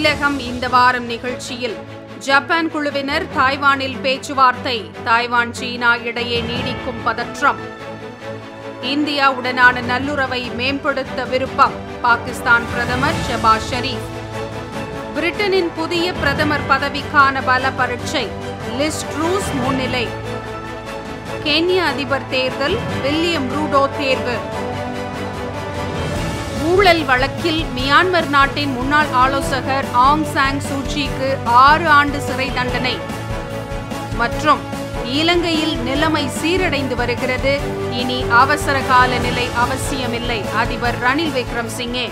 உலகம் இந்த வாரம் நிகழ்ச்சியில் ஜப்பான் குழுவினர் தாய்வானில் பேச்சுவார்த்தை தாய்வான் சீனா இடையே நீடிக்கும் பதற்றம் இந்தியாவுடனான நல்லுறவை மேம்படுத்த விருப்பம் பாகிஸ்தான் பிரதமர் ஷெபாஸ் ஷெரீப் பிரிட்டனின் புதிய பிரதமர் பதவிக்கான பல பரீட்சை லிஸ் ட்ரூஸ் முன்னிலை கென்ய அதிபர் தேர்தல் வில்லியம் ரூடோ தேர்வு ஊழல் வழக்கில் மியான்மர் நாட்டின் முன்னாள் ஆலோசகர் ஆங் சாங் சூச்சிக்கு ஆறு ஆண்டு சிறை தண்டனை மற்றும் இலங்கையில் நிலைமை சீரடைந்து வருகிறது இனி அவசர கால நிலை அவசியமில்லை அதிபர் Ranil Wickremesinghe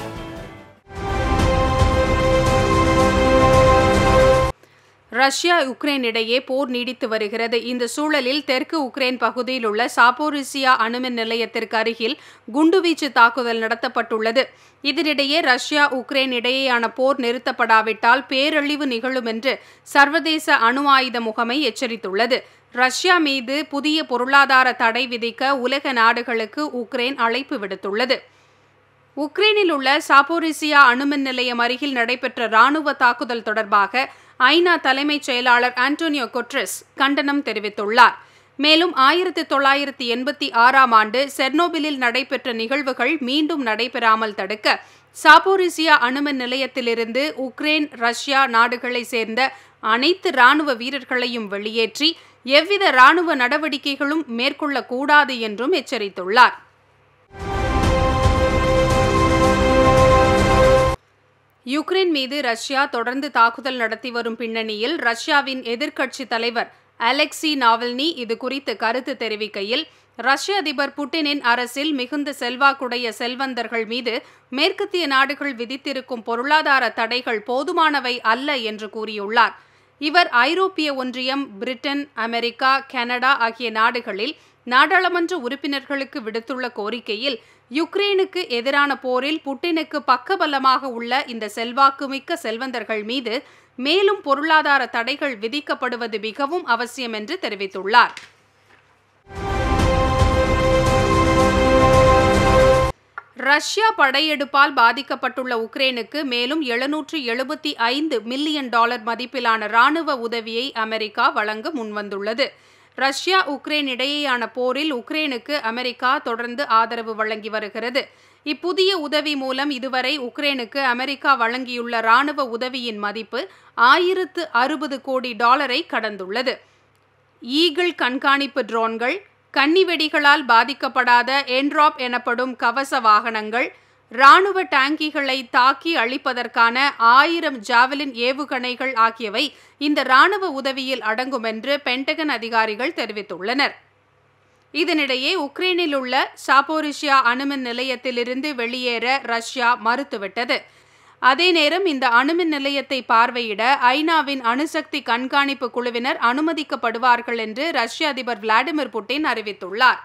Russia Ukraine இடையே போர் நீடித்து வருகிறது இந்த சூழலில் தெற்கு உக்ரைன் பகுதியில் உள்ள சாப்போரிசியா அணுமின் நிலையத்திற்கு அருகில் குண்டுவீச்சு தாக்குதல் நடத்தப்பட்டுள்ளது இதனிடையே ரஷ்யா உக்ரைன் இடையேயான போர் நிறுத்தப்படாவிட்டால் பேரழிவு நிகழும் என்று சர்வதேச அணு ஆயுத முகமை எச்சரித்துள்ளது ரஷ்யா மீது புதிய பொருளாதார தடை விதிக்க உலக நாடுகளுக்கு உக்ரைன் அழைப்பு விடுத்துள்ளது உக்ரைனில் உள்ள சாப்போரிசியா அணுமின் நிலையம் அருகில் நடைபெற்ற ராணுவ தாக்குதல் தொடர்பாக ஐநா தலைமைச் செயலாளர் ஆண்டோனியோ கொட்ரெஸ் கண்டனம் தெரிவித்துள்ளார் மேலும் ஆயிரத்தி தொள்ளாயிரத்தி எண்பத்தி ஆறாம் ஆண்டு செர்னோபிலில் நடைபெற்ற நிகழ்வுகள் மீண்டும் நடைபெறாமல் தடுக்க சாப்போரிசியா அணுமின் நிலையத்திலிருந்து உக்ரைன் ரஷ்யா நாடுகளைச் சேர்ந்த அனைத்து ராணுவ வீரர்களையும் வெளியேற்றி எவ்வித ராணுவ நடவடிக்கைகளும் மேற்கொள்ளக்கூடாது என்றும் எச்சரித்துள்ளார் யுக்ரைன் மீது ரஷ்யா தொடர்ந்து தாக்குதல் நடத்தி வரும் பின்னணியில் ரஷ்யாவின் எதிர்க்கட்சி தலைவர் அலெக்சி நாவல்னி இது குறித்து கருத்து தெரிவிக்கையில் ரஷ்ய அதிபர் புட்டினின் அரசில் மிகுந்த செல்வாக்குடைய செல்வந்தர்கள் மீது மேற்கத்திய நாடுகள் விதித்திருக்கும் பொருளாதார தடைகள் போதுமானவை அல்ல என்று கூறியுள்ளார் இவர் ஐரோப்பிய ஒன்றியம் பிரிட்டன் அமெரிக்கா கனடா ஆகிய நாடுகளில் நாடாளுமன்ற உறுப்பினர்களுக்கு விடுத்துள்ள கோரிக்கையில் யுக்ரைனுக்கு எதிரான போரில் புட்டினுக்கு பக்கபலமாக உள்ள இந்த செல்வாக்குமிக்க செல்வந்தர்கள் மீது மேலும் பொருளாதார தடைகள் விதிக்கப்படுவது மிகவும் அவசியம் என்று தெரிவித்துள்ளார் ரஷ்யா படையெடுப்பால் பாதிக்கப்பட்டுள்ள உக்ரைனுக்கு மேலும் எழுநூற்று எழுபத்தி ஐந்து மில்லியன் டாலர் மதிப்பிலான ராணுவ உதவியை அமெரிக்கா வழங்க முன்வந்துள்ளது ரஷ்யா உக்ரைன் இடையேயான போரில் உக்ரைனுக்கு அமெரிக்கா தொடர்ந்து ஆதரவு வழங்கி வருகிறது இப்புதிய உதவி மூலம் இதுவரை உக்ரைனுக்கு அமெரிக்கா வழங்கியுள்ள ராணுவ உதவியின் மதிப்பு ஆயிரத்து அறுபது கோடி டாலரை கடந்துள்ளது ஈகிள் கண்காணிப்பு ட்ரோன்கள் கன்னி வெடிகளால் பாதிக்கப்படாத என்ட்ராப் எனப்படும் கவச வாகனங்கள் ராணுவ டாங்கிகளை தாக்கி அழிப்பதற்கான ஆயிரம் ஜாவலின் ஏவுகணைகள் ஆகியவை இந்த ராணுவ உதவியில் அடங்கும் என்று பென்டகன் அதிகாரிகள் தெரிவித்துள்ளனர் இதனிடையே உக்ரைனில் உள்ள சாப்போரிஷியா அணுமின் நிலையத்திலிருந்து வெளியேற ரஷ்யா மறுத்துவிட்டது அதே நேரம் இந்த அணுமின் நிலையத்தை பார்வையிட ஐநாவின் அணுசக்தி கண்காணிப்பு குழுவினர் அனுமதிக்கப்படுவார்கள் என்று ரஷ்ய அதிபர் விளாடிமிர் புட்டின் அறிவித்துள்ளார்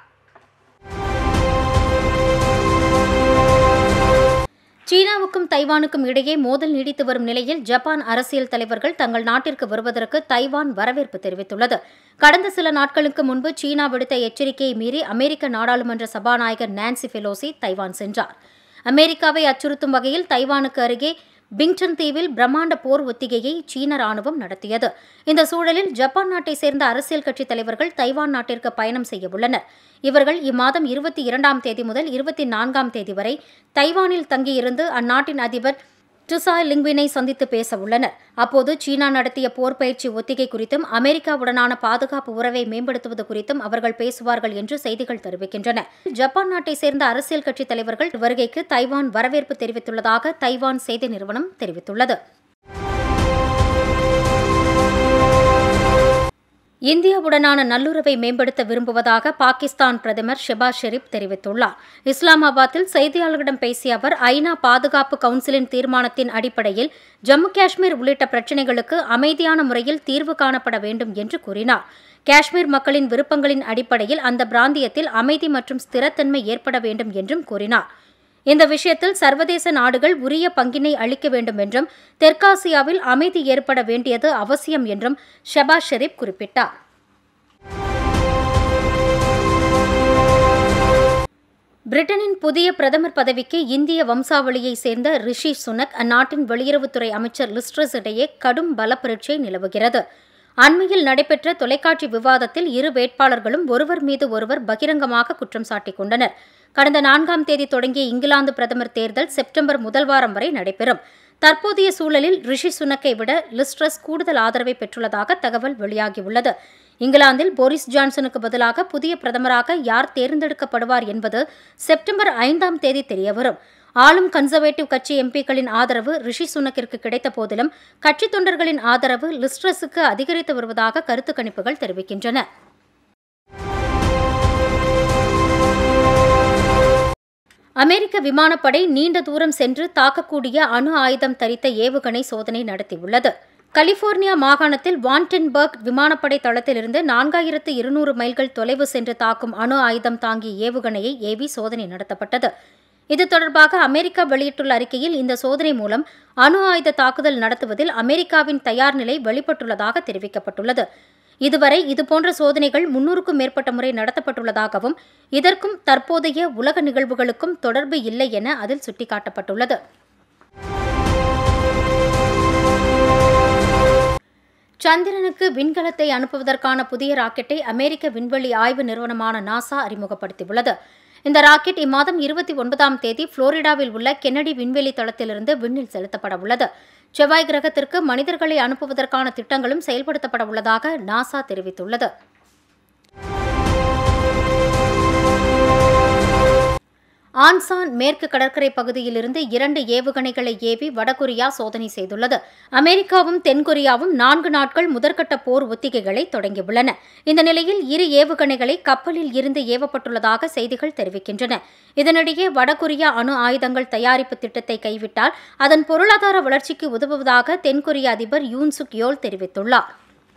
சீனாவுக்கும் தைவானுக்கும் இடையே மோதல் நீடித்து வரும் நிலையில் ஜப்பான் அரசியல் தலைவர்கள் தங்கள் நாட்டிற்கு வருவதற்கு தைவான் வரவேற்பு தெரிவித்துள்ளது கடந்த சில நாட்களுக்கு முன்பு சீனா விடுத்த எச்சரிக்கையை மீறி அமெரிக்க நாடாளுமன்ற சபாநாயகர் நான்சி பெலோசி தைவான் சென்றார் அமெரிக்காவை அச்சுறுத்தும் வகையில் தைவானுக்கு அருகே பிங்டன் தீவில் பிரம்மாண்ட போர் ஒத்திகையை சீன ராணுவம் நடத்தியது இந்த சூழலில் ஜப்பான் நாட்டை சேர்ந்த அரசியல் கட்சித் தலைவர்கள் தைவான் நாட்டிற்கு பயணம் செய்ய உள்ளனர் இவர்கள் இம்மாதம் இருபத்தி இரண்டாம் தேதி முதல் இருபத்தி நான்காம் தேதி வரை தைவானில் தங்கியிருந்து அந்நாட்டின் அதிபர் டுசாய் லிங்வினை சந்தித்து பேச உள்ளனர் அப்போது சீனா நடத்திய போர் பயிற்சி ஒத்திகை குறித்தும் அமெரிக்காவுடனான பாதுகாப்பு உறவை மேம்படுத்துவது குறித்தும் அவர்கள் பேசுவார்கள் என்று செய்திகள் தெரிவிக்கின்றன ஜப்பான் நாட்டை சேர்ந்த அரசியல் கட்சித் தலைவர்கள் வருகைக்கு தைவான் வரவேற்பு தெரிவித்துள்ளதாக தைவான் செய்தி நிறுவனம் தெரிவித்துள்ளது இந்தியாவுடனான நல்லுறவை மேம்படுத்த விரும்புவதாக பாகிஸ்தான் பிரதமர் ஷெபாஸ் ஷெரீப் தெரிவித்துள்ளார் இஸ்லாமாபாத்தில் செய்தியாளர்களிடம் பேசிய அவர் ஐநா பாதுகாப்பு கவுன்சிலின் தீர்மானத்தின் அடிப்படையில் ஜம்மு காஷ்மீர் உள்ளிட்ட பிரச்சினைகளுக்கு அமைதியான முறையில் தீர்வு காணப்பட வேண்டும் என்று கூறினார் காஷ்மீர் மக்களின் விருப்பங்களின் அடிப்படையில் அந்த பிராந்தியத்தில் அமைதி மற்றும் ஸ்திரத்தன்மை ஏற்பட வேண்டும் என்றும் கூறினார் இந்த விஷயத்தில் சர்வதேச நாடுகள் உரிய பங்கினை அளிக்க வேண்டும் என்றும் தெற்காசியாவில் அமைதி ஏற்பட வேண்டியது அவசியம் என்றும் ஷபாஸ் ஷெரீப் குறிப்பிட்டார் பிரிட்டனின் புதிய பிரதமர் பதவிக்கு இந்திய வம்சாவளியை சேர்ந்த ரிஷி சுனக் அந்நாட்டின் வெளியுறவுத்துறை அமைச்சர் லிஸ்ட்ரஸ் இடையே கடும் பல பரீட்சை நிலவுகிறது அண்மையில் நடைபெற்ற தொலைக்காட்சி விவாதத்தில் இரு வேட்பாளர்களும் ஒருவர் மீது ஒருவர் பகிரங்கமாக குற்றம் சாட்டிக் கொண்டனர் கடந்த நான்காம் தேதி தொடங்கிய இங்கிலாந்து பிரதமர் தேர்தல் செப்டம்பர் முதல் வாரம் வரை நடைபெறும் தற்போதைய சூழலில் ரிஷி சுனக்கை விட லிஸ்ட்ரஸ் கூடுதல் ஆதரவை பெற்றுள்ளதாக தகவல் வெளியாகியுள்ளது இங்கிலாந்தில் போரிஸ் ஜான்சனுக்கு பதிலாக புதிய பிரதமராக யார் தேர்ந்தெடுக்கப்படுவார் என்பது செப்டம்பர் ஐந்தாம் தேதி தெரியவரும் ஆளும் கன்சர்வேட்டிவ் கட்சி எம்பிக்களின் ஆதரவு ரிஷி சுனக்கிற்கு கிடைத்த போதிலும் கட்சி தொண்டர்களின் ஆதரவு லிஸ்ட்ரஸுக்கு அதிகரித்து வருவதாக கருத்து கணிப்புகள் தெரிவிக்கின்றன அமெரிக்க விமானப்படை நீண்ட தூரம் சென்று தாக்கக்கூடிய அணு ஆயுதம் தரித்த ஏவுகணை சோதனை நடத்தியுள்ளது கலிபோர்னியா மாகாணத்தில் வான்டென்பர்க் விமானப்படை தளத்திலிருந்து நான்காயிரத்து இருநூறு மைல்கள் தொலைவு சென்று தாக்கும் அணு ஆயுதம் தாங்கிய ஏவுகணையை ஏவி சோதனை நடத்தப்பட்டது இது தொடர்பாக அமெரிக்கா வெளியிட்டுள்ள அறிக்கையில் இந்த சோதனை மூலம் அணு ஆயுத தாக்குதல் நடத்துவதில் அமெரிக்காவின் தயார் நிலை வெளிப்பட்டுள்ளதாக தெரிவிக்கப்பட்டுள்ளது இதுவரை இதுபோன்ற சோதனைகள் முன்னூறுக்கும் மேற்பட்ட முறை நடத்தப்பட்டுள்ளதாகவும் இதற்கும் தற்போதைய உலக நிகழ்வுகளுக்கும் தொடர்பு இல்லை என அதில் சுட்டிக்காட்டப்பட்டுள்ளது சந்திரனுக்கு விண்கலத்தை அனுப்புவதற்கான புதிய ராக்கெட்டை அமெரிக்க விண்வெளி ஆய்வு நிறுவனமான நாசா அறிமுகப்படுத்தியுள்ளது இந்த ராக்கெட் இம்மாதம் இருபத்தி ஒன்பதாம் தேதி புளோரிடாவில் உள்ள கென்னடி விண்வெளி தளத்திலிருந்து விண்ணில் செலுத்தப்பட உள்ளது செவ்வாய் கிரகத்திற்கு மனிதர்களை அனுப்புவதற்கான திட்டங்களும் செயல்படுத்தப்பட உள்ளதாக நாசா தெரிவித்துள்ளது ஆன்சான் மேற்கு கடற்கரை பகுதியிலிருந்து இரண்டு ஏவுகணைகளை ஏவி வடகொரியா சோதனை செய்துள்ளது அமெரிக்காவும் தென்கொரியாவும் நான்கு நாட்கள் முதற்கட்ட போர் ஒத்திகைகளை தொடங்கியுள்ளன இந்த நிலையில் இரு ஏவுகணைகளை கப்பலில் இருந்து ஏவப்பட்டுள்ளதாக செய்திகள் தெரிவிக்கின்றன இதனிடையே வடகொரியா அணு ஆயுதங்கள் தயாரிப்பு திட்டத்தை கைவிட்டால் அதன் பொருளாதார வளர்ச்சிக்கு உதவுவதாக தென்கொரிய அதிபர் யூன் சுக் யோல் தெரிவித்துள்ளார்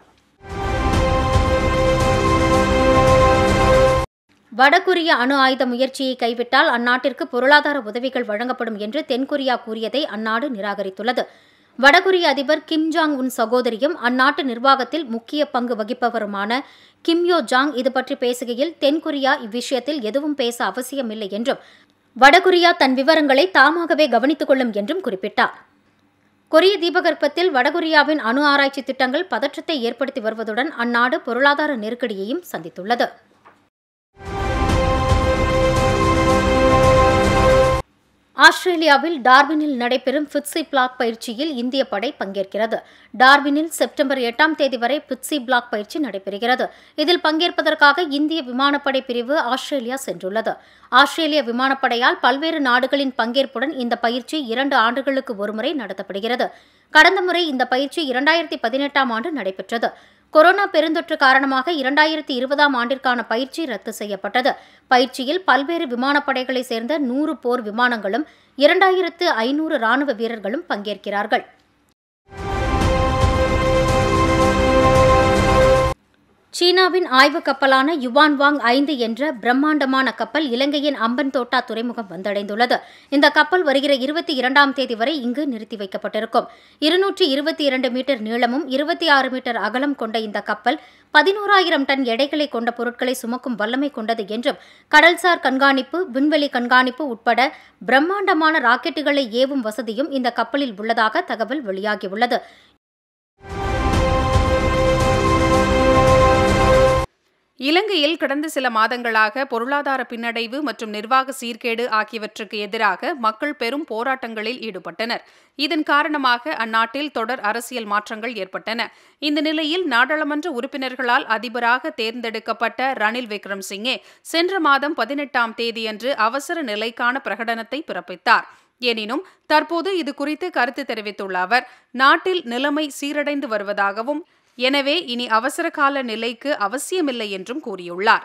வடகொரிய அணு ஆயுத முயற்சியை கைவிட்டால் அந்நாட்டிற்கு பொருளாதார உதவிகள் வழங்கப்படும் என்று தென்கொரியா கூறியதை அந்நாடு நிராகரித்துள்ளது வடகொரிய அதிபர் கிம் ஜாங் உன் சகோதரியும் அந்நாட்டு நிர்வாகத்தில் முக்கிய பங்கு வகிப்பவருமான கிம் யோ ஜாங் இது பற்றி பேசுகையில் தென்கொரியா இவ்விஷயத்தில் எதுவும் பேச அவசியமில்லை என்றும் வடகொரியா தன் விவரங்களை தாமாகவே கவனித்துக் கொள்ளும் என்றும் குறிப்பிட்டார் கொரிய தீபகற்பத்தில் வடகொரியாவின் அணு ஆராய்ச்சி திட்டங்கள் பதற்றத்தை ஏற்படுத்தி வருவதுடன் அந்நாடு பொருளாதார நெருக்கடியையும் சந்தித்துள்ளது ஆஸ்திரேலியாவில் டார்வினில் நடைபெறும் பிட்ஸி பிளாக் பயிற்சியில் இந்திய படை பங்கேற்கிறது டார்வினில் செப்டம்பர் எட்டாம் தேதி வரை பிட்ஸி பிளாக் பயிற்சி நடைபெறுகிறது இதில் பங்கேற்பதற்காக இந்திய விமானப்படை பிரிவு ஆஸ்திரேலியா சென்றுள்ளது ஆஸ்திரேலிய விமானப்படையால் பல்வேறு நாடுகளின் பங்கேற்புடன் இந்த பயிற்சி இரண்டு ஆண்டுகளுக்கு ஒருமுறை நடத்தப்படுகிறது கடந்த முறை இந்த பயிற்சி இரண்டாயிரத்தி பதினெட்டாம் ஆண்டு நடைபெற்றது கொரோனா பெருந்தொற்று காரணமாக இரண்டாயிரத்தி இருபதாம் ஆண்டிற்கான பயிற்சி ரத்து செய்யப்பட்டது பயிற்சியில் பல்வேறு விமானப்படைகளை சேர்ந்த நூறு போர் விமானங்களும் இரண்டாயிரத்து ஐநூறு ராணுவ வீரர்களும் பங்கேற்கிறார்கள் சீனாவின் ஆய்வு கப்பலான யுவான் வாங் ஐந்து என்ற பிரம்மாண்டமான கப்பல் இலங்கையின் அம்பன் தோட்டா துறைமுகம் வந்தடைந்துள்ளது இந்த கப்பல் வருகிற இருபத்தி இரண்டாம் தேதி வரை இங்கு நிறுத்தி வைக்கப்பட்டிருக்கும் இருநூற்றி இருபத்தி இரண்டு மீட்டர் நீளமும் இருபத்தி ஆறு மீட்டர் அகலம் கொண்ட இந்த கப்பல் பதினோராயிரம் டன் எடைகளை கொண்ட பொருட்களை சுமக்கும் வல்லமை கொண்டது என்றும் கடல்சார் கண்காணிப்பு விண்வெளி கண்காணிப்பு உட்பட பிரம்மாண்டமான ராக்கெட்டுகளை ஏவும் வசதியும் இந்த கப்பலில் உள்ளதாக தகவல் வெளியாகியுள்ளது இலங்கையில் கடந்த சில மாதங்களாக பொருளாதார பின்னடைவு மற்றும் நிர்வாக சீர்கேடு ஆகியவற்றுக்கு எதிராக மக்கள் பெரும் போராட்டங்களில் ஈடுபட்டனர் இதன் காரணமாக அந்நாட்டில் தொடர் அரசியல் மாற்றங்கள் ஏற்பட்டன இந்த நிலையில் நாடாளுமன்ற உறுப்பினர்களால் அதிபராக தேர்ந்தெடுக்கப்பட்ட ரணில் விக்ரம்சிங்கே சென்ற மாதம் பதினெட்டாம் தேதியன்று அவசர நிலைக்கான பிரகடனத்தை பிறப்பித்தார் எனினும் தற்போது இது குறித்து கருத்து தெரிவித்துள்ள அவர் நாட்டில் நிலைமை சீரடைந்து வருவதாகவும் எனவே இனி அவசர கால நிலைக்கு அவசியமில்லை என்றும் கூறியுள்ளார்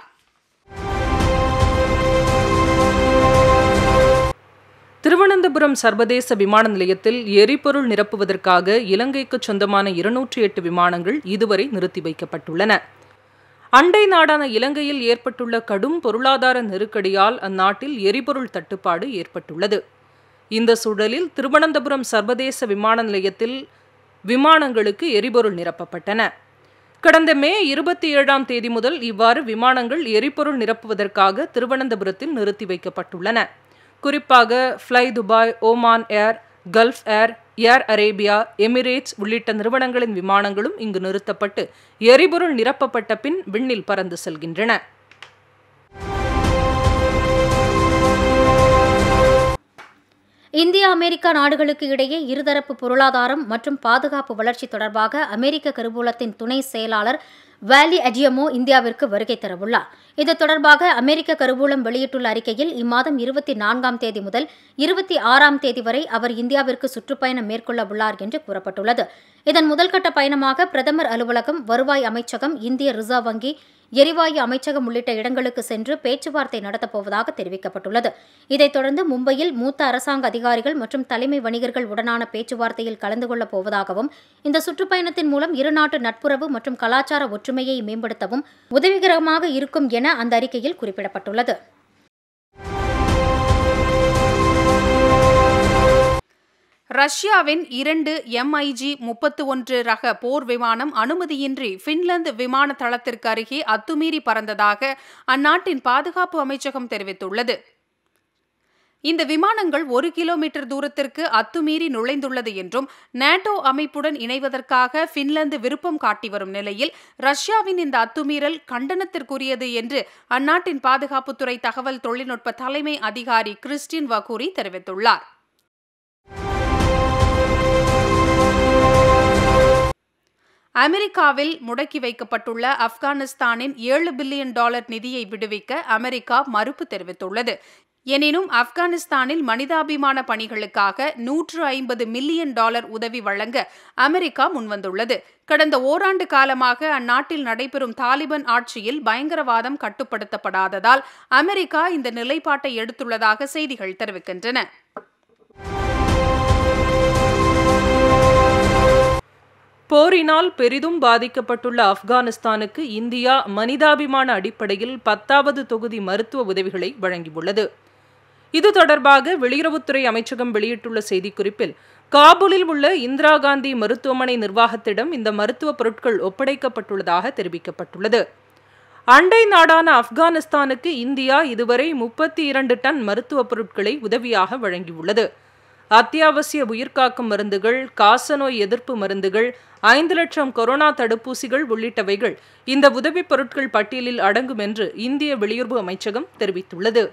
திருவனந்தபுரம் சர்வதேச விமான நிலையத்தில் எரிபொருள் நிரப்புவதற்காக இலங்கைக்கு சொந்தமான இருநூற்றி எட்டு விமானங்கள் இதுவரை நிறுத்தி வைக்கப்பட்டுள்ளன அண்டை நாடான இலங்கையில் ஏற்பட்டுள்ள கடும் பொருளாதார நெருக்கடியால் அந்நாட்டில் எரிபொருள் தட்டுப்பாடு ஏற்பட்டுள்ளது இந்த சூழலில் திருவனந்தபுரம் சர்வதேச விமான நிலையத்தில் விமானங்களுக்கு எரிபொருள் நிரப்பப்பட்டன கடந்த மே இருபத்தி ஏழாம் தேதி முதல் இவ்வாறு விமானங்கள் எரிபொருள் நிரப்புவதற்காக திருவனந்தபுரத்தில் நிறுத்தி வைக்கப்பட்டுள்ளன குறிப்பாக fly Dubai Oman Air Gulf Air Air Arabia Emirates உள்ளிட்ட நிறுவனங்களின் விமானங்களும் இங்கு நிறுத்தப்பட்டு எரிபொருள் நிரப்பப்பட்ட பின் விண்ணில் பறந்து செல்கின்றன இந்தியா அமெரிக்கா நாடுகளுக்கு இடையே இருதரப்பு பொருளாதாரம் மற்றும் பாதுகாப்பு வளர்ச்சி தொடர்பாக அமெரிக்க கருவூலத்தின் துணை செயலாளர் வேலி அஜியமோ இந்தியாவிற்கு வருகை தரவுள்ளார் இது தொடர்பாக அமெரிக்க கருவூலம் வெளியிட்டுள்ள அறிக்கையில் இம்மாதம் இருபத்தி நான்காம் தேதி முதல் இருபத்தி ஆறாம் தேதி வரை அவர் இந்தியாவிற்கு சுற்றுப்பயணம் மேற்கொள்ள உள்ளார் என்று கூறப்பட்டுள்ளது இதன் முதல்கட்ட பயணமாக பிரதமர் அலுவலகம் வருவாய் அமைச்சகம் இந்திய ரிசர்வ் வங்கி எரிவாயு அமைச்சகம் உள்ளிட்ட இடங்களுக்கு சென்று பேச்சுவார்த்தை நடத்தப்போவதாக தெரிவிக்கப்பட்டுள்ளது இதைத் தொடர்ந்து மும்பையில் மூத்த அரசாங்க அதிகாரிகள் மற்றும் தலைமை வணிகர்கள் உடனான பேச்சுவார்த்தையில் கலந்து கொள்ளப் போவதாகவும் இந்த சுற்றுப்பயணத்தின் மூலம் இருநாட்டு நட்புறவு மற்றும் கலாச்சார ஒற்றுமையை மேம்படுத்தவும் உதவிகரமாக இருக்கும் என அந்த அறிக்கையில் குறிப்பிடப்பட்டுள்ளது ரஷ்யாவின் இரண்டு எம்ஐஜி முப்பத்து ஒன்று ரக போர் விமானம் அனுமதியின்றி பின்லாந்து விமான தளத்திற்கு அருகே அத்துமீறி பறந்ததாக அந்நாட்டின் பாதுகாப்பு அமைச்சகம் தெரிவித்துள்ளது இந்த விமானங்கள் ஒரு கிலோமீட்டர் தூரத்திற்கு அத்துமீறி நுழைந்துள்ளது என்றும் நேட்டோ அமைப்புடன் இணைவதற்காக பின்லாந்து விருப்பம் காட்டி வரும் நிலையில் ரஷ்யாவின் இந்த அத்துமீறல் கண்டனத்திற்குரியது என்று அந்நாட்டின் பாதுகாப்புத்துறை தகவல் தொழில்நுட்ப தலைமை அதிகாரி கிறிஸ்டின் வகூரி தெரிவித்துள்ளார் அமெரிக்காவில் முடக்கி வைக்கப்பட்டுள்ள ஆப்கானிஸ்தானின் ஏழு பில்லியன் டாலர் நிதியை விடுவிக்க அமெரிக்கா மறுப்பு தெரிவித்துள்ளது எனினும் ஆப்கானிஸ்தானில் மனிதாபிமான பணிகளுக்காக நூற்று ஐம்பது மில்லியன் டாலர் உதவி வழங்க அமெரிக்கா முன்வந்துள்ளது கடந்த ஓராண்டு காலமாக அந்நாட்டில் நடைபெறும் தாலிபான் ஆட்சியில் பயங்கரவாதம் கட்டுப்படுத்தப்படாததால் அமெரிக்கா இந்த நிலைப்பாட்டை எடுத்துள்ளதாக செய்திகள் தெரிவிக்கின்றன போரினால் பெரிதும் பாதிக்கப்பட்டுள்ள ஆப்கானிஸ்தானுக்கு இந்தியா மனிதாபிமான அடிப்படையில் பத்தாவது தொகுதி மருத்துவ உதவிகளை வழங்கியுள்ளது இது தொடர்பாக வெளியுறவுத்துறை அமைச்சகம் வெளியிட்டுள்ள செய்திக்குறிப்பில் காபூலில் உள்ள இந்திரா காந்தி மருத்துவமனை நிர்வாகத்திடம் இந்த மருத்துவ பொருட்கள் ஒப்படைக்கப்பட்டுள்ளதாக தெரிவிக்கப்பட்டுள்ளது அண்டை நாடான ஆப்கானிஸ்தானுக்கு இந்தியா இதுவரை முப்பத்தி இரண்டு டன் மருத்துவ பொருட்களை உதவியாக வழங்கியுள்ளது அத்தியாவசிய உயிர்காக்கும் மருந்துகள் காசநோய் எதிர்ப்பு மருந்துகள் ஐந்து லட்சம் கொரோனா தடுப்பூசிகள் உள்ளிட்டவைகள் இந்த உதவிப் பொருட்கள் பட்டியலில் அடங்கும் என்று இந்திய வெளியுறவு அமைச்சகம் தெரிவித்துள்ளது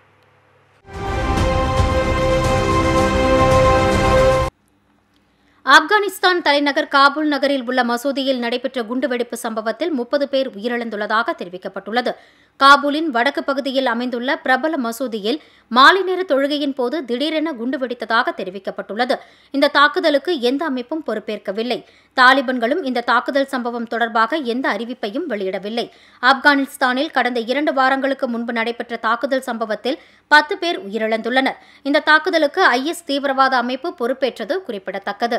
ஆப்கானிஸ்தான் தலைநகர் காபூல் நகரில் உள்ள மசூதியில் நடைபெற்ற குண்டுவெடிப்பு சம்பவத்தில் முப்பது பேர் உயிரிழந்துள்ளதாக தெரிவிக்கப்பட்டுள்ளது காபூலின் வடக்கு பகுதியில் அமைந்துள்ள பிரபல மசூதியில் மாலை நேர தொழுகையின் போது திடீரென குண்டு வெடித்ததாக தெரிவிக்கப்பட்டுள்ளது இந்த தாக்குதலுக்கு எந்த அமைப்பும் பொறுப்பேற்கவில்லை தாலிபன்களும் இந்த தாக்குதல் சம்பவம் தொடர்பாக எந்த அறிவிப்பையும் வெளியிடவில்லை ஆப்கானிஸ்தானில் கடந்த இரண்டு வாரங்களுக்கு முன்பு நடைபெற்ற தாக்குதல் சம்பவத்தில் பத்து பேர் உயிரிழந்துள்ளனர் இந்த தாக்குதலுக்கு ஐஎஸ் தீவிரவாத அமைப்பு பொறுப்பேற்றது குறிப்பிடத்தக்கது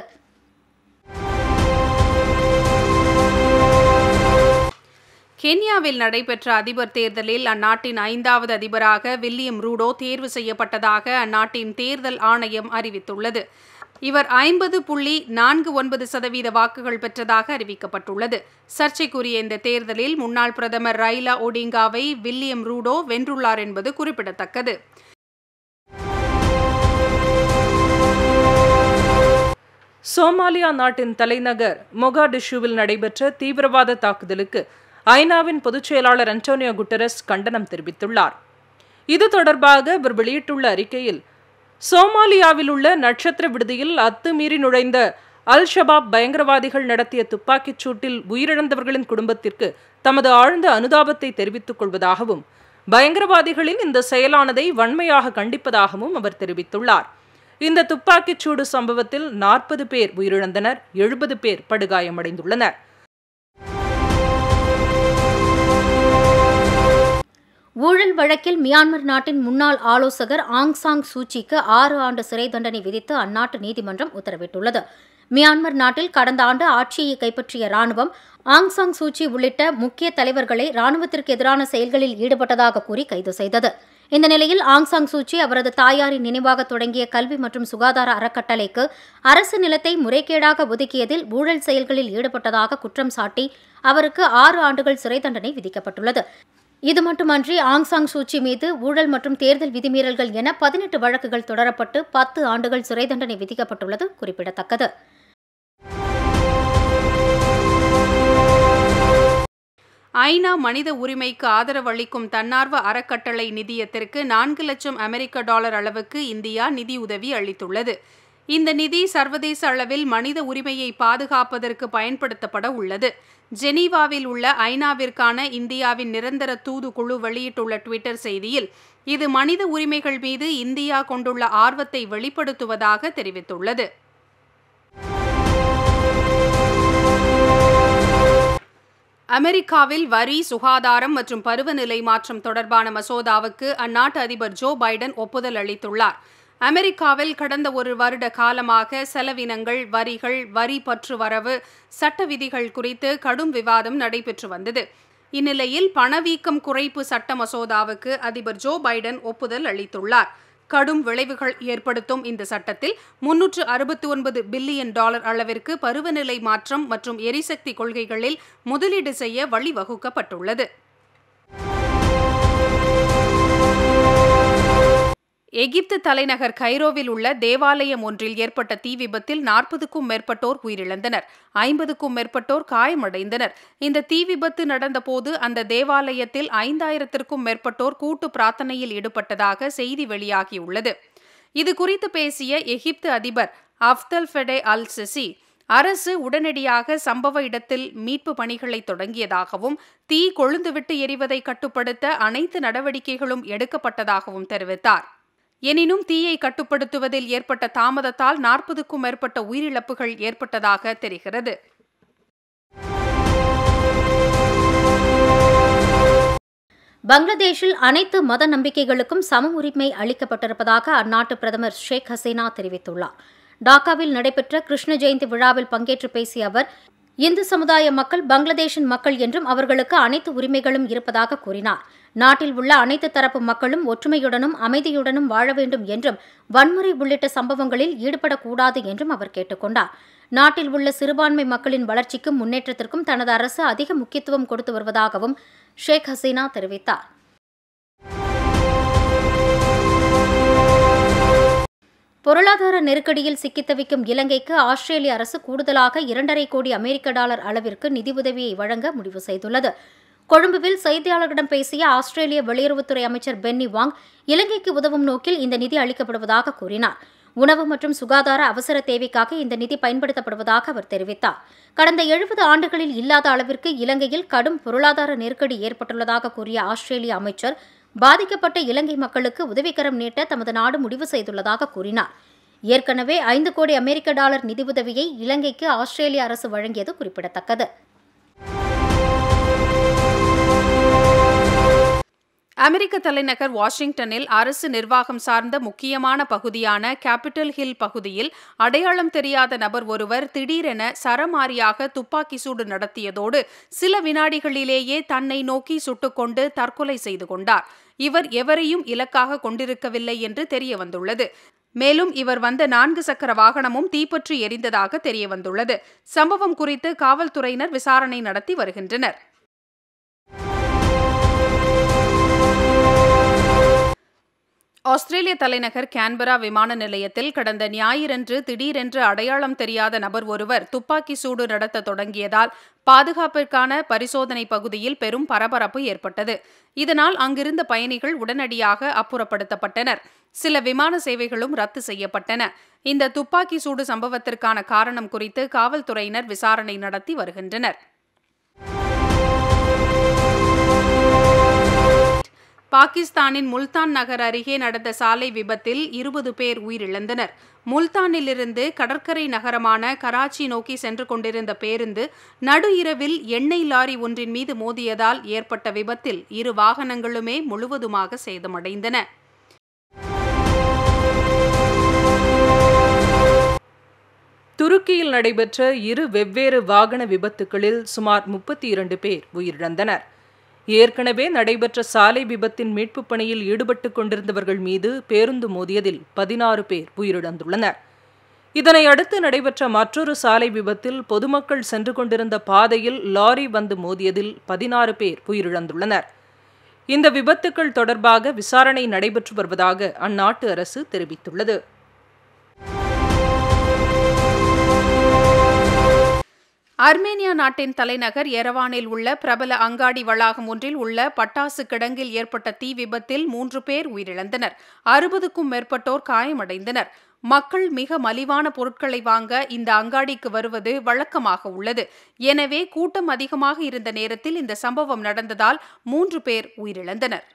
கென்யாவில் நடைபெற்ற அதிபர் தேர்தலில் அந்நாட்டின் ஐந்தாவது அதிபராக வில்லியம் ரூடோ தேர்வு செய்யப்பட்டதாக அந்நாட்டின் தேர்தல் ஆணையம் அறிவித்துள்ளது இவர் ஐம்பது புள்ளி நான்கு ஒன்பது சதவீத வாக்குகள் பெற்றதாக அறிவிக்கப்பட்டுள்ளது சர்ச்சைக்குரிய இந்த தேர்தலில் முன்னாள் பிரதமர் ரைலா ஒடிங்காவை வில்லியம் ரூடோ வென்றுள்ளார் என்பது குறிப்பிடத்தக்கது சோமாலியா நாட்டின் தலைநகர் மொகாடிஷுவில் நடைபெற்ற தீவிரவாத தாக்குதலுக்கு ஐநாவின் பொதுச் செயலாளர் அன்டோனியோ குட்டரஸ் கண்டனம் தெரிவித்துள்ளார் இது தொடர்பாக அவர் வெளியிட்டுள்ள அறிக்கையில் சோமாலியாவில் உள்ள நட்சத்திர விடுதியில் அத்துமீறி நுழைந்த அல் ஷபாப் பயங்கரவாதிகள் நடத்திய துப்பாக்கிச் சூட்டில் உயிரிழந்தவர்களின் குடும்பத்திற்கு தமது ஆழ்ந்த அனுதாபத்தை தெரிவித்துக் கொள்வதாகவும் பயங்கரவாதிகளின் இந்த செயலானதை வன்மையாக கண்டிப்பதாகவும் அவர் தெரிவித்துள்ளார் இந்த துப்பாக்கிச் சூடு சம்பவத்தில் நாற்பது பேர் உயிரிழந்தனர் எழுபது பேர் படுகாயமடைந்துள்ளனர் ஊழல் வழக்கில் மியான்மர் நாட்டின் முன்னாள் ஆலோசகர் ஆங் சாங் சூச்சிக்கு ஆறு ஆண்டு சிறை தண்டனை விதித்து அந்நாட்டு நீதிமன்றம் உத்தரவிட்டுள்ளது மியான்மர் நாட்டில் கடந்த ஆண்டு ஆட்சியை கைப்பற்றிய ராணுவம் ஆங் சாங் சூச்சி உள்ளிட்ட முக்கிய தலைவர்களை ராணுவத்திற்கு எதிரான செயல்களில் ஈடுபட்டதாக கூறி கைது செய்தது இந்த நிலையில் ஆங் சாங் சூச்சி அவரது தாயாரின் நினைவாக தொடங்கிய கல்வி மற்றும் சுகாதார அறக்கட்டளைக்கு அரசு நிலத்தை முறைகேடாக ஒதுக்கியதில் ஊழல் செயல்களில் ஈடுபட்டதாக குற்றம் சாட்டி அவருக்கு ஆறு ஆண்டுகள் சிறை தண்டனை விதிக்கப்பட்டுள்ளது இது மட்டுமன்றி ஆங் சாங் சூச்சி மீது ஊழல் மற்றும் தேர்தல் விதிமீறல்கள் என பதினெட்டு வழக்குகள் தொடரப்பட்டு பத்து ஆண்டுகள் சிறை தண்டனை விதிக்கப்பட்டுள்ளது குறிப்பிடத்தக்கது ஐநா மனித உரிமைக்கு ஆதரவு அளிக்கும் தன்னார்வ அறக்கட்டளை நிதியத்திற்கு நான்கு லட்சம் அமெரிக்க டாலர் அளவுக்கு இந்தியா நிதியுதவி அளித்துள்ளது இந்த நிதி சர்வதேச அளவில் மனித உரிமையை பாதுகாப்பதற்கு பயன்படுத்தப்பட உள்ளது ஜெனீவாவில் உள்ள ஐநாவிற்கான இந்தியாவின் நிரந்தர தூதுக்குழு வெளியிட்டுள்ள டுவிட்டர் செய்தியில் இது மனித உரிமைகள் மீது இந்தியா கொண்டுள்ள ஆர்வத்தை வெளிப்படுத்துவதாக தெரிவித்துள்ளது அமெரிக்காவில் வரி சுகாதாரம் மற்றும் பருவநிலை மாற்றம் தொடர்பான மசோதாவுக்கு அந்நாட்டு அதிபர் ஜோ பைடன் ஒப்புதல் அளித்துள்ளார் அமெரிக்காவில் கடந்த ஒரு வருட காலமாக செலவினங்கள் வரிகள் வரி பற்று வரவு சட்ட விதிகள் குறித்து கடும் விவாதம் நடைபெற்று வந்தது இந்நிலையில் பணவீக்கம் குறைப்பு சட்ட மசோதாவுக்கு அதிபர் ஜோ பைடன் ஒப்புதல் அளித்துள்ளார் கடும் விளைவுகள் ஏற்படுத்தும் இந்த சட்டத்தில் முன்னூற்று அறுபத்தி ஒன்பது பில்லியன் டாலர் அளவிற்கு பருவநிலை மாற்றம் மற்றும் எரிசக்தி கொள்கைகளில் முதலீடு செய்ய வழிவகுக்கப்பட்டுள்ளது எகிப்து தலைநகர் கைரோவில் உள்ள தேவாலயம் ஒன்றில் ஏற்பட்ட தீ விபத்தில் நாற்பதுக்கும் மேற்பட்டோர் உயிரிழந்தனர் ஐம்பதுக்கும் மேற்பட்டோர் காயமடைந்தனர் இந்த தீ விபத்து நடந்தபோது அந்த தேவாலயத்தில் ஐந்தாயிரத்திற்கும் மேற்பட்டோர் கூட்டு பிரார்த்தனையில் ஈடுபட்டதாக செய்தி வெளியாகியுள்ளது இது குறித்து பேசிய எகிப்து அதிபர் அப்தல் ஃபெடே அல் சிசி அரசு உடனடியாக சம்பவ இடத்தில் மீட்பு பணிகளை தொடங்கியதாகவும் தீ கொழுந்துவிட்டு எரிவதை கட்டுப்படுத்த அனைத்து நடவடிக்கைகளும் எடுக்கப்பட்டதாகவும் தெரிவித்தார் எனினும் தீயை கட்டுப்படுத்துவதில் ஏற்பட்ட தாமதத்தால் நாற்பதுக்கும் மேற்பட்ட உயிரிழப்புகள் ஏற்பட்டதாக தெரிகிறது பங்களாதேஷில் அனைத்து மத நம்பிக்கைகளுக்கும் சம உரிமை அளிக்கப்பட்டிருப்பதாக அந்நாட்டு பிரதமர் ஷேக் ஹசீனா தெரிவித்துள்ளார் டாக்காவில் நடைபெற்ற கிருஷ்ண ஜெயந்தி விழாவில் பங்கேற்று பேசிய அவர் இந்து சமுதாய மக்கள் பங்களாதேஷின் மக்கள் என்றும் அவர்களுக்கு அனைத்து உரிமைகளும் இருப்பதாக கூறினார் நாட்டில் உள்ள அனைத்து தரப்பு மக்களும் ஒற்றுமையுடனும் அமைதியுடனும் வாழ வேண்டும் என்றும் வன்முறை உள்ளிட்ட சம்பவங்களில் ஈடுபடக்கூடாது என்றும் அவர் கேட்டுக்கொண்டார் நாட்டில் உள்ள சிறுபான்மை மக்களின் வளர்ச்சிக்கும் முன்னேற்றத்திற்கும் தனது அரசு அதிக முக்கியத்துவம் கொடுத்து வருவதாகவும் ஷேக் ஹசீனா தெரிவித்தார் பொருளாதார நெருக்கடியில் சிக்கித் தவிக்கும் இலங்கைக்கு ஆஸ்திரேலிய அரசு கூடுதலாக இரண்டரை கோடி அமெரிக்க டாலர் அளவிற்கு நிதியுதவியை வழங்க முடிவு செய்துள்ளது கொழும்புவில் செய்தியாளர்களிடம் பேசிய ஆஸ்திரேலிய வெளியுறவுத்துறை அமைச்சர் பென்னி வாங் இலங்கைக்கு உதவும் நோக்கில் இந்த நிதி அளிக்கப்படுவதாக கூறினார் உணவு மற்றும் சுகாதார அவசர தேவைக்காக இந்த நிதி பயன்படுத்தப்படுவதாக அவர் தெரிவித்தார் கடந்த எழுபது ஆண்டுகளில் இல்லாத அளவிற்கு இலங்கையில் கடும் பொருளாதார நெருக்கடி ஏற்பட்டுள்ளதாக கூறிய ஆஸ்திரேலிய அமைச்சர் பாதிக்கப்பட்ட இலங்கை மக்களுக்கு உதவிக்கரம் நீட்ட தமது நாடு முடிவு செய்துள்ளதாக கூறினார் ஏற்கனவே ஐந்து கோடி அமெரிக்க டாலர் நிதியுதவியை இலங்கைக்கு ஆஸ்திரேலிய அரசு வழங்கியது குறிப்பிடத்தக்கது அமெரிக்க தலைநகர் வாஷிங்டனில் அரசு நிர்வாகம் சார்ந்த முக்கியமான பகுதியான கேபிட்டல் ஹில் பகுதியில் அடையாளம் தெரியாத நபர் ஒருவர் திடீரென சரமாரியாக துப்பாக்கி சூடு நடத்தியதோடு சில வினாடிகளிலேயே தன்னை நோக்கி சுட்டுக்கொண்டு தற்கொலை செய்து கொண்டார் இவர் எவரையும் இலக்காக கொண்டிருக்கவில்லை என்று தெரிய வந்துள்ளது மேலும் இவர் வந்த நான்கு சக்கர வாகனமும் தீப்பற்றி எரிந்ததாக தெரிய வந்துள்ளது சம்பவம் குறித்து காவல்துறையினர் விசாரணை நடத்தி வருகின்றனர் ஆஸ்திரேலிய தலைநகர் கேன்பரா விமான நிலையத்தில் கடந்த ஞாயிறன்று திடீரென்று அடையாளம் தெரியாத நபர் ஒருவர் துப்பாக்கி சூடு நடத்த தொடங்கியதால் பாதுகாப்பிற்கான பரிசோதனை பகுதியில் பெரும் பரபரப்பு ஏற்பட்டது இதனால் அங்கிருந்த பயணிகள் உடனடியாக அப்புறப்படுத்தப்பட்டனர் சில விமான சேவைகளும் ரத்து செய்யப்பட்டன இந்த துப்பாக்கி சூடு சம்பவத்திற்கான காரணம் குறித்து காவல்துறையினர் விசாரணை நடத்தி வருகின்றனர் பாகிஸ்தானின் முல்தான் நகர் அருகே நடந்த சாலை விபத்தில் இருபது பேர் உயிரிழந்தனர் முல்தானிலிருந்து கடற்கரை நகரமான கராச்சி நோக்கி சென்று கொண்டிருந்த பேருந்து நடு இரவில் எண்ணெய் லாரி ஒன்றின் மீது மோதியதால் ஏற்பட்ட விபத்தில் இரு வாகனங்களுமே முழுவதுமாக சேதமடைந்தன துருக்கியில் நடைபெற்ற இரு வெவ்வேறு வாகன விபத்துகளில் சுமார் முப்பத்தி இரண்டு பேர் உயிரிழந்தனர் ஏற்கனவே நடைபெற்ற சாலை விபத்தின் மீட்புப் பணியில் ஈடுபட்டு கொண்டிருந்தவர்கள் மீது பேருந்து மோதியதில் பதினாறு பேர் உயிரிழந்துள்ளனர் இதனை அடுத்து நடைபெற்ற மற்றொரு சாலை விபத்தில் பொதுமக்கள் சென்று கொண்டிருந்த பாதையில் லாரி வந்து மோதியதில் பதினாறு பேர் உயிரிழந்துள்ளனர் இந்த விபத்துக்கள் தொடர்பாக விசாரணை நடைபெற்று வருவதாக அந்நாட்டு அரசு தெரிவித்துள்ளது அர்மேனியா நாட்டின் தலைநகர் எரவானில் உள்ள பிரபல அங்காடி வளாகம் ஒன்றில் உள்ள பட்டாசு கிடங்கில் ஏற்பட்ட தீ விபத்தில் மூன்று பேர் உயிரிழந்தனர் அறுபதுக்கும் மேற்பட்டோர் காயமடைந்தனர் மக்கள் மிக மலிவான பொருட்களை வாங்க இந்த அங்காடிக்கு வருவது வழக்கமாக உள்ளது எனவே கூட்டம் அதிகமாக இருந்த நேரத்தில் இந்த சம்பவம் நடந்ததால் மூன்று பேர் உயிரிழந்தனர்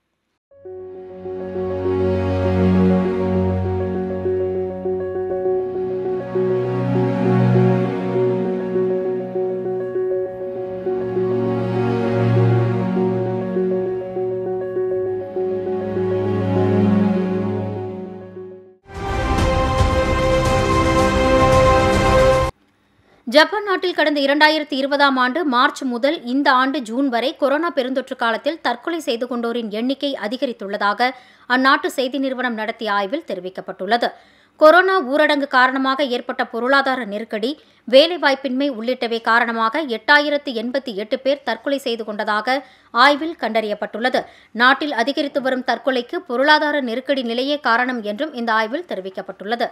ஜப்பான் நாட்டில் கடந்த இரண்டாயிரத்தி இருபதாம் ஆண்டு மார்ச் முதல் இந்த ஆண்டு ஜூன் வரை கொரோனா பெருந்தொற்று காலத்தில் தற்கொலை செய்து கொண்டோரின் எண்ணிக்கை அதிகரித்துள்ளதாக அந்நாட்டு செய்தி நிறுவனம் நடத்திய ஆய்வில் தெரிவிக்கப்பட்டுள்ளது கொரோனா ஊரடங்கு காரணமாக ஏற்பட்ட பொருளாதார நெருக்கடி வேலைவாய்ப்பின்மை உள்ளிட்டவை காரணமாக எட்டாயிரத்து எண்பத்தி எட்டு பேர் தற்கொலை செய்து கொண்டதாக ஆய்வில் கண்டறியப்பட்டுள்ளது நாட்டில் அதிகரித்து வரும் தற்கொலைக்கு பொருளாதார நெருக்கடி நிலையே காரணம் என்றும் இந்த ஆய்வில் தெரிவிக்கப்பட்டுள்ளது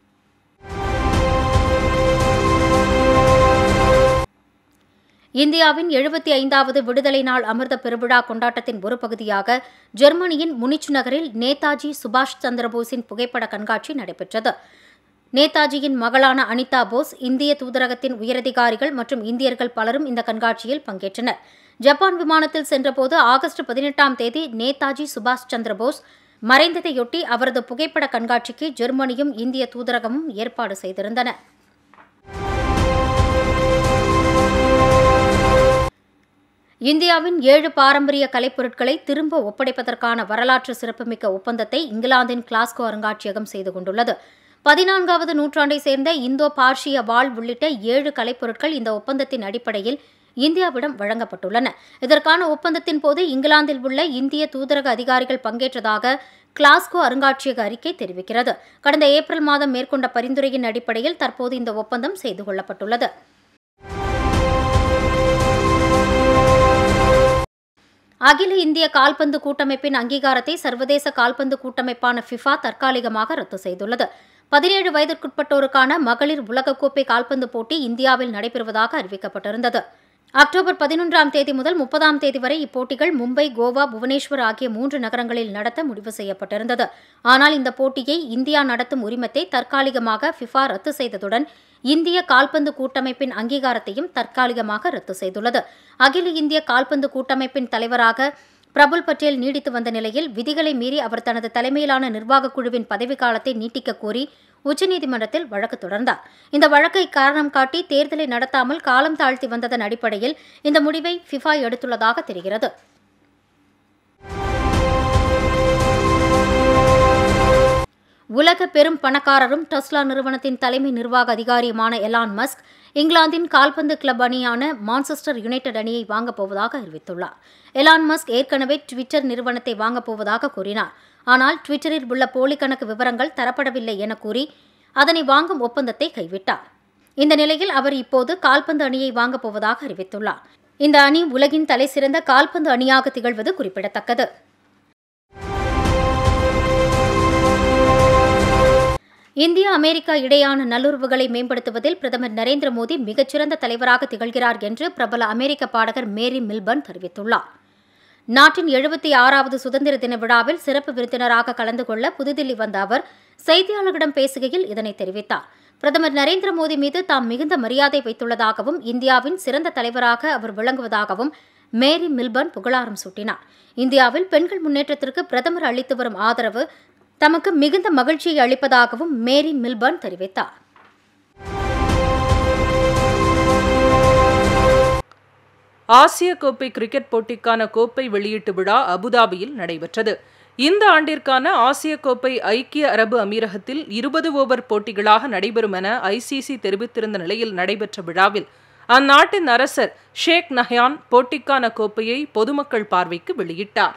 இந்தியாவின் எழுபத்தி ஐந்தாவது விடுதலை நாள் அமிர்த பெருவிழா கொண்டாட்டத்தின் ஒரு பகுதியாக ஜெர்மனியின் முனிச் நகரில் நேதாஜி சுபாஷ் சந்திரபோஸின் புகைப்பட கண்காட்சி நடைபெற்றது நேதாஜியின் மகளான அனிதா போஸ் இந்திய தூதரகத்தின் உயரதிகாரிகள் மற்றும் இந்தியர்கள் பலரும் இந்த கண்காட்சியில் பங்கேற்றனர் ஜப்பான் விமானத்தில் சென்றபோது ஆகஸ்ட் பதினெட்டாம் தேதி நேதாஜி சுபாஷ் சந்திரபோஸ் மறைந்ததையொட்டி அவரது புகைப்பட கண்காட்சிக்கு ஜெர்மனியும் இந்திய தூதரகமும் ஏற்பாடு செய்திருந்தன இந்தியாவின் ஏழு பாரம்பரிய கலைப்பொருட்களை திரும்ப ஒப்படைப்பதற்கான வரலாற்று சிறப்புமிக்க ஒப்பந்தத்தை இங்கிலாந்தின் கிளாஸ்கோ அருங்காட்சியகம் செய்து கொண்டுள்ளது பதினான்காவது நூற்றாண்டை சேர்ந்த இந்தோ பார்ஷிய வாள் உள்ளிட்ட ஏழு கலைப்பொருட்கள் இந்த ஒப்பந்தத்தின் அடிப்படையில் இந்தியாவிடம் வழங்கப்பட்டுள்ளன இதற்கான ஒப்பந்தத்தின் போது இங்கிலாந்தில் உள்ள இந்திய தூதரக அதிகாரிகள் பங்கேற்றதாக கிளாஸ்கோ அருங்காட்சியக அறிக்கை தெரிவிக்கிறது கடந்த ஏப்ரல் மாதம் மேற்கொண்ட பரிந்துரையின் அடிப்படையில் தற்போது இந்த ஒப்பந்தம் செய்து கொள்ளப்பட்டுள்ளது அகில இந்திய கால்பந்து கூட்டமைப்பின் அங்கீகாரத்தை சர்வதேச கால்பந்து கூட்டமைப்பான ஃபிஃபா தற்காலிகமாக ரத்து செய்துள்ளது பதினேழு வயதிற்குட்பட்டோருக்கான மகளிர் உலகக்கோப்பை கால்பந்து போட்டி இந்தியாவில் நடைபெறுவதாக அறிவிக்கப்பட்டிருந்தது அக்டோபர் பதினொன்றாம் தேதி முதல் முப்பதாம் தேதி வரை இப்போட்டிகள் மும்பை கோவா புவனேஸ்வர் ஆகிய மூன்று நகரங்களில் நடத்த முடிவு செய்யப்பட்டிருந்தது ஆனால் இந்த போட்டியை இந்தியா நடத்தும் உரிமத்தை தற்காலிகமாக ஃபிஃபா ரத்து செய்ததுடன் இந்திய கால்பந்து கூட்டமைப்பின் அங்கீகாரத்தையும் தற்காலிகமாக ரத்து செய்துள்ளது அகில இந்திய கால்பந்து கூட்டமைப்பின் தலைவராக பிரபுல் பட்டேல் நீடித்து வந்த நிலையில் விதிகளை மீறி அவர் தனது தலைமையிலான நிர்வாகக் குழுவின் பதவிக்காலத்தை நீட்டிக்க கோரி உச்சநீதிமன்றத்தில் வழக்கு தொடர்ந்தார் இந்த வழக்கை காரணம் காட்டி தேர்தலை நடத்தாமல் காலம் தாழ்த்தி வந்ததன் அடிப்படையில் இந்த முடிவை ஃபிஃபா எடுத்துள்ளதாக தெரிகிறது உலக பெரும் பணக்காரரும் டெஸ்லா நிறுவனத்தின் தலைமை நிர்வாக அதிகாரியுமான எலான் மஸ்க் இங்கிலாந்தின் கால்பந்து கிளப் அணியான மான்செஸ்டர் யுனைடெட் அணியை வாங்கப் போவதாக அறிவித்துள்ளார் எலான் மஸ்க் ஏற்கனவே ட்விட்டர் நிறுவனத்தை வாங்கப் போவதாக கூறினார் ஆனால் ட்விட்டரில் உள்ள போலி கணக்கு விவரங்கள் தரப்படவில்லை என கூறி அதனை வாங்கும் ஒப்பந்தத்தை கைவிட்டார் இந்த நிலையில் அவர் இப்போது கால்பந்து அணியை வாங்கப் போவதாக அறிவித்துள்ளார் இந்த அணி உலகின் தலைசிறந்த கால்பந்து அணியாக திகழ்வது குறிப்பிடத்தக்கது இந்தியா அமெரிக்கா இடையான நல்லுறவுகளை மேம்படுத்துவதில் பிரதமர் நரேந்திர மோடி மிகச்சிறந்த தலைவராக திகழ்கிறார் என்று பிரபல அமெரிக்க பாடகர் மேரி மில்பர்ன் தெரிவித்துள்ளார் நாட்டின் எழுபத்தி ஆறாவது சுதந்திர தின விழாவில் சிறப்பு விருந்தினராக கலந்து கொள்ள புதுதில்லி வந்த அவர் செய்தியாளர்களிடம் பேசுகையில் இதனை தெரிவித்தார் பிரதமர் நரேந்திர மோடி மீது தாம் மிகுந்த மரியாதை வைத்துள்ளதாகவும் இந்தியாவின் சிறந்த தலைவராக அவர் விளங்குவதாகவும் மேரி மில்பர்ன் புகழாரம் சூட்டினார் இந்தியாவில் பெண்கள் முன்னேற்றத்திற்கு பிரதமர் அளித்து வரும் ஆதரவு தமக்கு மிகுந்த மகிழ்ச்சியை அளிப்பதாகவும் மேரி மில்பர்ன் தெரிவித்தார் ஆசிய கோப்பை கிரிக்கெட் போட்டிக்கான கோப்பை வெளியீட்டு விழா அபுதாபியில் நடைபெற்றது இந்த ஆண்டிற்கான ஆசிய கோப்பை ஐக்கிய அரபு அமீரகத்தில் இருபது ஓவர் போட்டிகளாக நடைபெறும் என ஐசிசி தெரிவித்திருந்த நிலையில் நடைபெற்ற விழாவில் அந்நாட்டின் அரசர் ஷேக் நஹ்யான் போட்டிக்கான கோப்பையை பொதுமக்கள் பார்வைக்கு வெளியிட்டார்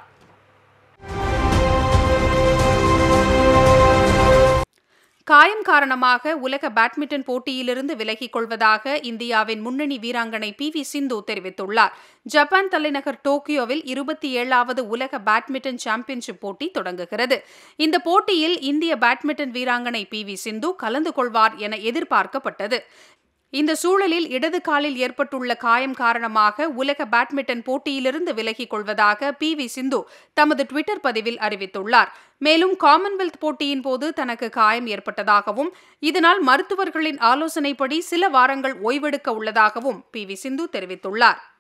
காயம் காரணமாக உலக பேட்மிண்டன் போட்டியிலிருந்து விலகிக் கொள்வதாக இந்தியாவின் முன்னணி வீராங்கனை பி வி சிந்து தெரிவித்துள்ளார் ஜப்பான் தலைநகர் டோக்கியோவில் இருபத்தி ஏழாவது உலக பேட்மிண்டன் சாம்பியன்ஷிப் போட்டி தொடங்குகிறது இந்த போட்டியில் இந்திய பேட்மிண்டன் வீராங்கனை பி வி சிந்து கலந்து கொள்வார் என எதிர்பார்க்கப்பட்டது இந்த சூழலில் இடது காலில் ஏற்பட்டுள்ள காயம் காரணமாக உலக பேட்மிண்டன் போட்டியிலிருந்து விலகிக் கொள்வதாக பி வி சிந்து தமது டுவிட்டர் பதிவில் அறிவித்துள்ளார் மேலும் காமன்வெல்த் போட்டியின் போது தனக்கு காயம் ஏற்பட்டதாகவும் இதனால் மருத்துவர்களின் ஆலோசனைப்படி சில வாரங்கள் ஓய்வெடுக்க உள்ளதாகவும் பி வி சிந்து தெரிவித்துள்ளார்